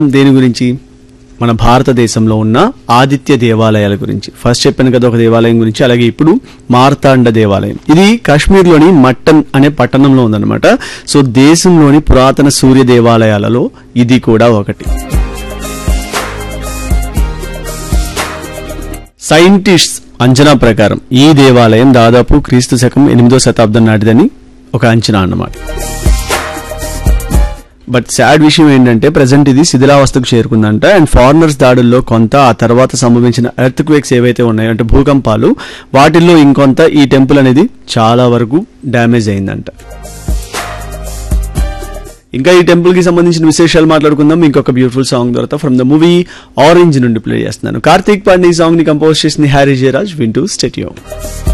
దేని గురించి మన భారతదేశంలో ఉన్న ఆదిత్య దేవాలయాల గురించి ఫస్ట్ చెప్పాను కదా ఒక దేవాలయం గురించి అలాగే ఇప్పుడు మార్తాండ దేవాలయం ఇది కాశ్మీర్లోని మట్టన్ అనే పట్టణంలో ఉందన్నమాట సో దేశంలోని పురాతన సూర్య దేవాలయాలలో ఇది కూడా ఒకటి సైంటిస్ట్స్ అంచనా ప్రకారం ఈ దేవాలయం దాదాపు క్రీస్తు శకం ఎనిమిదో శతాబ్దం నాటిదని ఒక అంచనా అన్నమాట బట్ సాడ్ విషయం ఏంటంటే ప్రజెంట్ ఇది శిథిలావస్థకు చేరుకుందంట అండ్ ఫారినర్స్ దాడుల్లో కొంత ఆ తర్వాత సంభవించిన ఎర్త్ క్వేక్స్ ఏవైతే ఉన్నాయో అంటే భూకంపాలు వాటిల్లో ఇంకొంత ఈ టెంపుల్ అనేది చాలా వరకు డ్యామేజ్ అయిందంట ఇంకా ఈ టెంపుల్ కి సంబంధించిన విశేషాలు మాట్లాడుకుందాం ఇంకొక బ్యూటిఫుల్ సాంగ్ తర్వాత ఫ్రమ్ ద మూవీ ఆరెంజ్ నుండి ప్లే చేస్తున్నాను కార్తీక్ పాండే ఈ సాంగ్ ని కంపోజ్ చేసింది హ్యారీ జయరాజ్ వింటూ స్టెట్యూ